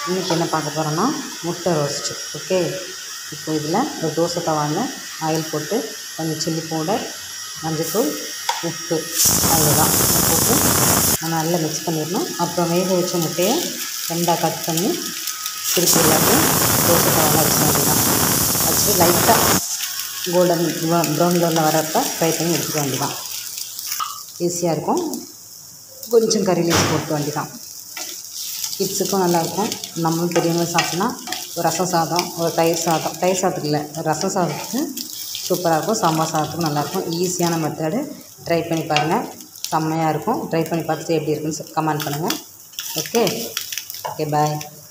இன்றைக்கி என்ன பார்க்க போகிறோன்னா முட்டை ரோஸ்ட்டு ஓகே இப்போ இதில் ஒரு தோசை தவாவில் ஆயில் போட்டு கொஞ்சம் சில்லி பவுடர் மஞ்சள்தூள் உப்பு அவ்வளோதான் போட்டு நம்ம நல்லா மிக்ஸ் பண்ணிடணும் அப்புறம் வேக வச்ச முட்டையை ரெண்டாக கட் பண்ணி திருப்பி எல்லாத்தையும் தோசை தவாவில் வச்ச வேண்டியதான் வச்சுட்டு லைட்டாக கோல்டன் ப்ரௌன் கலரில் வரப்போ ஃப்ரை பண்ணி எடுத்துக்க வேண்டியதான் ஈஸியாக இருக்கும் கொஞ்சம் கறி லீஸ் போட்டு வேண்டியதான் கிட்ஸுக்கும் நல்லாயிருக்கும் நம்மளும் பெரியவங்களும் சாப்பிட்டோன்னா ஒரு ரசம் சாதம் ஒரு தயிர் சாதம் தயிர் சாதத்துக்கு இல்லை ஒரு ரசம் சாதத்துக்கு சூப்பராக இருக்கும் சாம்பார் சாதத்துக்கும் நல்லாயிருக்கும் ஈஸியான மெத்தடு ட்ரை பண்ணி பாருங்கள் செம்மையாக இருக்கும் ட்ரை பண்ணி பார்த்துட்டு எப்படி இருக்குன்னு கமெண்ட் பண்ணுங்கள் ஓகே ஓகே பாய்